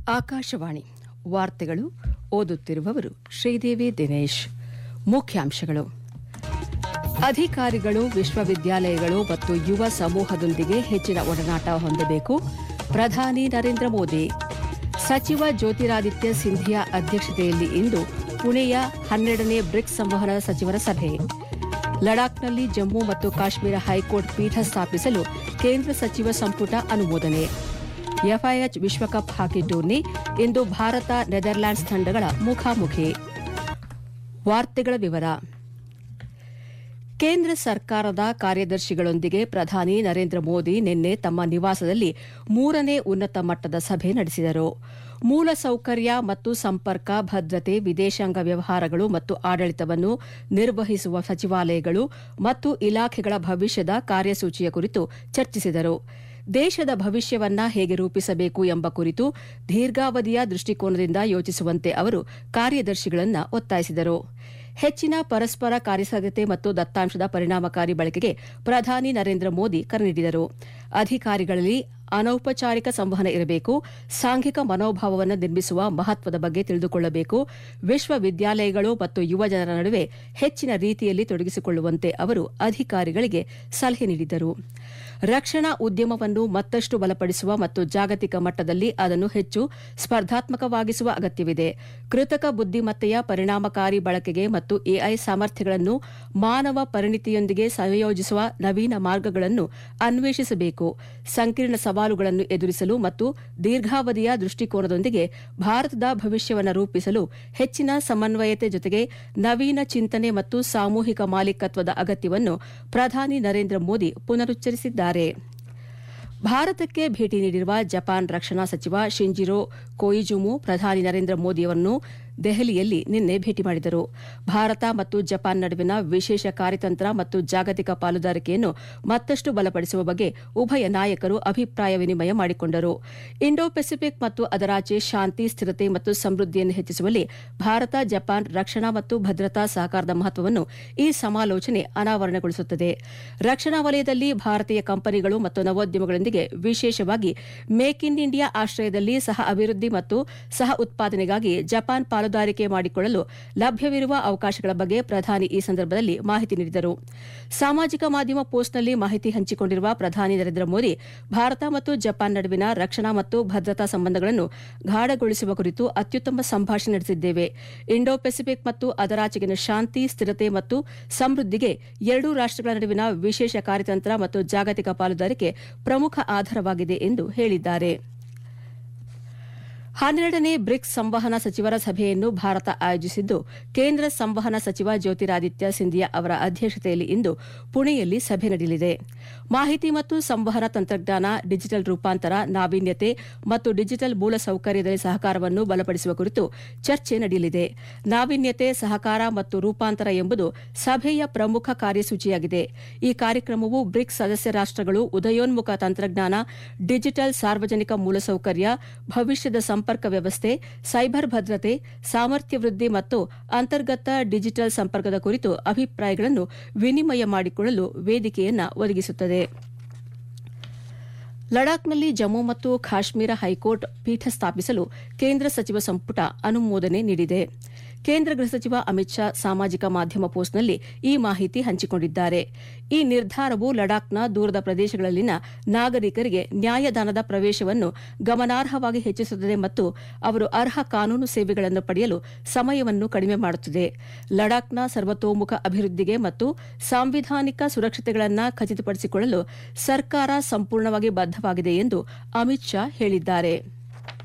ಆಕಾಶವಾಣಿ ವಾರ್ತೆಗಳು ಓದುತ್ತಿರುವವರು ಶ್ರೀದೇವಿ ದಿನೇಶ್ ಮುಖ್ಯಾಂಶಗಳು ಅಧಿಕಾರಿಗಳು ವಿಶ್ವವಿದ್ಯಾಲಯಗಳು ಮತ್ತು ಯುವ ಸಮೂಹದೊಂದಿಗೆ ಹೆಚ್ಚಿನ ಒಡನಾಟ ಹೊಂದಬೇಕು ಪ್ರಧಾನಿ ನರೇಂದ್ರ ಮೋದಿ ಸಚಿವ ಜ್ಯೋತಿರಾದಿತ್ಯ ಸಿಂಧಿಯಾ ಅಧ್ಯಕ್ಷತೆಯಲ್ಲಿ ಇಂದು ಪುಣೆಯ ಹನ್ನೆರಡನೇ ಬ್ರಿಕ್ಸ್ ಸಂವಹನ ಸಚಿವರ ಸಭೆ ಲಡಾಖ್ನಲ್ಲಿ ಜಮ್ಮು ಮತ್ತು ಕಾಶ್ಮೀರ ಹೈಕೋರ್ಟ್ ಪೀಠ ಸ್ಥಾಪಿಸಲು ಕೇಂದ್ರ ಸಚಿವ ಸಂಪುಟ ಅನುಮೋದನೆ ಎಫ್ಐಎಚ್ ವಿಶ್ವಕಪ್ ಹಾಕಿ ಟೂರ್ನಿ ಇಂದು ಭಾರತ ನೆದರ್ಲ್ಯಾಂಡ್ಸ್ ತಂಡಗಳ ಮುಖಾಮುಖಿ ವಾರ್ತೆಗಳ ವಿವರ ಕೇಂದ್ರ ಸರ್ಕಾರದ ಕಾರ್ಯದರ್ಶಿಗಳೊಂದಿಗೆ ಪ್ರಧಾನಿ ನರೇಂದ್ರ ಮೋದಿ ನಿನ್ನೆ ತಮ್ಮ ನಿವಾಸದಲ್ಲಿ ಮೂರನೇ ಉನ್ನತ ಮಟ್ಟದ ಸಭೆ ನಡೆಸಿದರು ಮೂಲಸೌಕರ್ಯ ಮತ್ತು ಸಂಪರ್ಕ ಭದ್ರತೆ ವಿದೇಶಾಂಗ ವ್ಯವಹಾರಗಳು ಮತ್ತು ಆಡಳಿತವನ್ನು ನಿರ್ವಹಿಸುವ ಸಚಿವಾಲಯಗಳು ಮತ್ತು ಇಲಾಖೆಗಳ ಭವಿಷ್ಯದ ಕಾರ್ಯಸೂಚಿಯ ಕುರಿತು ಚರ್ಚಿಸಿದರು ದೇಶದ ಭವಿಷ್ಯವನ್ನ ಹೇಗೆ ರೂಪಿಸಬೇಕು ಎಂಬ ಕುರಿತು ದೀರ್ಘಾವಧಿಯ ದೃಷ್ಟಿಕೋನದಿಂದ ಯೋಚಿಸುವಂತೆ ಅವರು ಕಾರ್ಯದರ್ಶಿಗಳನ್ನು ಒತ್ತಾಯಿಸಿದರು ಹೆಚ್ಚಿನ ಪರಸ್ಪರ ಕಾರ್ಯಸಾಧ್ಯತೆ ಮತ್ತು ದತ್ತಾಂಶದ ಪರಿಣಾಮಕಾರಿ ಬಳಕೆಗೆ ಪ್ರಧಾನಿ ನರೇಂದ್ರ ಮೋದಿ ಕರೆ ನೀಡಿದರು ಅಧಿಕಾರಿಗಳಲ್ಲಿ ಅನೌಪಚಾರಿಕ ಸಂವಹನ ಇರಬೇಕು ಸಾಂಘಿಕ ಮನೋಭಾವವನ್ನು ನಿರ್ಮಿಸುವ ಮಹತ್ವದ ಬಗ್ಗೆ ತಿಳಿದುಕೊಳ್ಳಬೇಕು ವಿಶ್ವವಿದ್ಯಾಲಯಗಳು ಮತ್ತು ಯುವಜನರ ನಡುವೆ ಹೆಚ್ಚಿನ ರೀತಿಯಲ್ಲಿ ತೊಡಗಿಸಿಕೊಳ್ಳುವಂತೆ ಅವರು ಅಧಿಕಾರಿಗಳಿಗೆ ಸಲಹೆ ನೀಡಿದರು ರಕ್ಷಣಾ ಉದ್ಯಮವನ್ನು ಮತ್ತಷ್ಟು ಬಲಪಡಿಸುವ ಮತ್ತು ಜಾಗತಿಕ ಮಟ್ಟದಲ್ಲಿ ಅದನ್ನು ಹೆಚ್ಚು ಸ್ಪರ್ಧಾತ್ಮಕವಾಗಿಸುವ ಅಗತ್ಯವಿದೆ ಕೃತಕ ಬುದ್ದಿಮತ್ತೆಯ ಪರಿಣಾಮಕಾರಿ ಬಳಕೆಗೆ ಮತ್ತು ಎಐ ಸಾಮರ್ಥ್ಯಗಳನ್ನು ಮಾನವ ಪರಿಣಿತಿಯೊಂದಿಗೆ ಸಂಯೋಜಿಸುವ ನವೀನ ಮಾರ್ಗಗಳನ್ನು ಅನ್ವೇಷಿಸಬೇಕು ಸಂಕೀರ್ಣ ಸವಾಲುಗಳನ್ನು ಎದುರಿಸಲು ಮತ್ತು ದೀರ್ಘಾವಧಿಯ ದೃಷ್ಟಿಕೋನದೊಂದಿಗೆ ಭಾರತದ ಭವಿಷ್ಯವನ್ನು ರೂಪಿಸಲು ಹೆಚ್ಚಿನ ಸಮನ್ವಯತೆ ಜೊತೆಗೆ ನವೀನ ಚಿಂತನೆ ಮತ್ತು ಸಾಮೂಹಿಕ ಮಾಲೀಕತ್ವದ ಅಗತ್ಯವನ್ನು ಪ್ರಧಾನಿ ನರೇಂದ್ರ ಮೋದಿ ಪುನರುಚ್ಚರಿಸಿದ್ದಾರೆ ಭಾರತಕ್ಕೆ ಭೇಟಿ ನೀಡಿರುವ ಜಪಾನ್ ರಕ್ಷಣಾ ಸಚಿವ ಶಿಂಜಿರೋ ಕೊಯಿಜುಮು ಪ್ರಧಾನಿ ನರೇಂದ್ರ ಮೋದಿಯವರನ್ನು ದೆಹಲಿಯಲ್ಲಿ ನಿನ್ನೆ ಭೇಟಿ ಮಾಡಿದರು ಭಾರತ ಮತ್ತು ಜಪಾನ್ ನಡುವಿನ ವಿಶೇಷ ಕಾರ್ಯತಂತ್ರ ಮತ್ತು ಜಾಗತಿಕ ಪಾಲುದಾರಿಕೆಯನ್ನು ಮತ್ತಷ್ಟು ಬಲಪಡಿಸುವ ಬಗ್ಗೆ ಉಭಯ ನಾಯಕರು ಅಭಿಪ್ರಾಯ ವಿನಿಮಯ ಮಾಡಿಕೊಂಡರು ಇಂಡೋ ಪೆಸಿಫಿಕ್ ಮತ್ತು ಅದರಾಚೆ ಶಾಂತಿ ಸ್ಥಿರತೆ ಮತ್ತು ಸಮೃದ್ಧಿಯನ್ನು ಹೆಚ್ಚಿಸುವಲ್ಲಿ ಭಾರತ ಜಪಾನ್ ರಕ್ಷಣಾ ಮತ್ತು ಭದ್ರತಾ ಸಹಕಾರದ ಮಹತ್ವವನ್ನು ಈ ಸಮಾಲೋಚನೆ ಅನಾವರಣಗೊಳಿಸುತ್ತದೆ ರಕ್ಷಣಾ ವಲಯದಲ್ಲಿ ಭಾರತೀಯ ಕಂಪನಿಗಳು ಮತ್ತು ನವೋದ್ಯಮಗಳೊಂದಿಗೆ ವಿಶೇಷವಾಗಿ ಮೇಕ್ ಇನ್ ಇಂಡಿಯಾ ಆಶ್ರಯದಲ್ಲಿ ಸಹ ಅಭಿವೃದ್ಧಿ ಮತ್ತು ಸಹ ಉತ್ಪಾದನೆಗಾಗಿ ಜಪಾನ್ ಪಾಲುದಾರಿಕೆ ಮಾಡಿಕೊಳ್ಳಲು ಲಭ್ಯವಿರುವ ಅವಕಾಶಗಳ ಬಗ್ಗೆ ಪ್ರಧಾನಿ ಈ ಸಂದರ್ಭದಲ್ಲಿ ಮಾಹಿತಿ ನೀಡಿದರು ಸಾಮಾಜಿಕ ಮಾಧ್ಯಮ ಪೋಸ್ಟ್ನಲ್ಲಿ ಮಾಹಿತಿ ಹಂಚಿಕೊಂಡಿರುವ ಪ್ರಧಾನಿ ನರೇಂದ್ರ ಮೋದಿ ಭಾರತ ಮತ್ತು ಜಪಾನ್ ನಡುವಿನ ರಕ್ಷಣಾ ಮತ್ತು ಭದ್ರತಾ ಸಂಬಂಧಗಳನ್ನು ಗಾಢಗೊಳಿಸುವ ಕುರಿತು ಅತ್ಯುತ್ತಮ ಸಂಭಾಷಣೆ ನಡೆಸಿದ್ದೇವೆ ಇಂಡೋ ಪೆಸಿಫಿಕ್ ಮತ್ತು ಅದರಾಚೆಗಿನ ಶಾಂತಿ ಸ್ಥಿರತೆ ಮತ್ತು ಸಮೃದ್ಧಿಗೆ ಎರಡೂ ರಾಷ್ಟಗಳ ನಡುವಿನ ವಿಶೇಷ ಕಾರ್ಯತಂತ್ರ ಮತ್ತು ಜಾಗತಿಕ ಪಾಲುದಾರಿಕೆ ಪ್ರಮುಖ ಆಧಾರವಾಗಿದೆ ಎಂದು ಹೇಳಿದ್ದಾರೆ ಹನ್ನೆರಡನೇ ಬ್ರಿಕ್ಸ್ ಸಂವಹನ ಸಚಿವರ ಸಭೆಯನ್ನು ಭಾರತ ಆಯೋಜಿಸಿದ್ದು ಕೇಂದ್ರ ಸಂವಹನ ಸಚಿವ ಜ್ಯೋತಿರಾದಿತ್ಯ ಸಿಂಧಿಯಾ ಅವರ ಅಧ್ಯಕ್ಷತೆಯಲ್ಲಿ ಇಂದು ಪುಣೆಯಲ್ಲಿ ಸಭೆ ನಡೆಯಲಿದೆ ಮಾಹಿತಿ ಮತ್ತು ಸಂವಹನ ತಂತ್ರಜ್ಞಾನ ಡಿಜಿಟಲ್ ರೂಪಾಂತರ ನಾವೀನ್ಯತೆ ಮತ್ತು ಡಿಜಿಟಲ್ ಮೂಲಸೌಕರ್ಯದಲ್ಲಿ ಸಹಕಾರವನ್ನು ಬಲಪಡಿಸುವ ಕುರಿತು ಚರ್ಚೆ ನಡೆಯಲಿದೆ ನಾವೀನ್ಯತೆ ಸಹಕಾರ ಮತ್ತು ರೂಪಾಂತರ ಎಂಬುದು ಸಭೆಯ ಪ್ರಮುಖ ಕಾರ್ಯಸೂಚಿಯಾಗಿದೆ ಈ ಕಾರ್ಯಕ್ರಮವು ಬ್ರಿಕ್ಸ್ ಸದಸ್ಯ ರಾಷ್ಟಗಳು ಉದಯೋನ್ಮುಖ ತಂತ್ರಜ್ಞಾನ ಡಿಜಿಟಲ್ ಸಾರ್ವಜನಿಕ ಮೂಲಸೌಕರ್ಯ ಭವಿಷ್ಯದ ಸಂಪರ್ಕ ವ್ಯವಸ್ಥೆ ಸೈಬರ್ ಭದ್ರತೆ ಸಾಮರ್ಥ್ಯ ವೃದ್ಧಿ ಮತ್ತು ಅಂತರ್ಗತ ಡಿಜಿಟಲ್ ಸಂಪರ್ಕದ ಕುರಿತು ಅಭಿಪ್ರಾಯಗಳನ್ನು ವಿನಿಮಯ ಮಾಡಿಕೊಳ್ಳಲು ವೇದಿಕೆಯನ್ನು ಒದಗಿಸುತ್ತದೆ ಲಡಾಖ್ನಲ್ಲಿ ಜಮ್ಮು ಮತ್ತು ಕಾಶ್ಮೀರ ಹೈಕೋರ್ಟ್ ಪೀಠ ಸ್ಥಾಪಿಸಲು ಕೇಂದ್ರ ಸಚಿವ ಸಂಪುಟ ಅನುಮೋದನೆ ನೀಡಿದೆ ಕೇಂದ್ರ ಗೃಹ ಸಚಿವ ಅಮಿತ್ ಶಾ ಸಾಮಾಜಿಕ ಮಾಧ್ಯಮ ಪೋಸ್ಟ್ನಲ್ಲಿ ಈ ಮಾಹಿತಿ ಹಂಚಿಕೊಂಡಿದ್ದಾರೆ ಈ ನಿರ್ಧಾರವು ಲಡಾಖ್ನ ದೂರದ ಪ್ರದೇಶಗಳಲ್ಲಿನ ನಾಗರಿಕರಿಗೆ ನ್ಯಾಯದಾನದ ಪ್ರವೇಶವನ್ನು ಗಮನಾರ್ಹವಾಗಿ ಹೆಚ್ಚಿಸುತ್ತದೆ ಮತ್ತು ಅವರು ಅರ್ಹ ಕಾನೂನು ಸೇವೆಗಳನ್ನು ಪಡೆಯಲು ಸಮಯವನ್ನು ಕಡಿಮೆ ಮಾಡುತ್ತದೆ ಲಡಾಖ್ನ ಸರ್ವತೋಮುಖ ಅಭಿವೃದ್ಧಿಗೆ ಮತ್ತು ಸಾಂವಿಧಾನಿಕ ಸುರಕ್ಷತೆಗಳನ್ನು ಖಚಿತಪಡಿಸಿಕೊಳ್ಳಲು ಸರ್ಕಾರ ಸಂಪೂರ್ಣವಾಗಿ ಬದ್ದವಾಗಿದೆ ಎಂದು ಅಮಿತ್ ಶಾ ಹೇಳಿದ್ದಾರೆ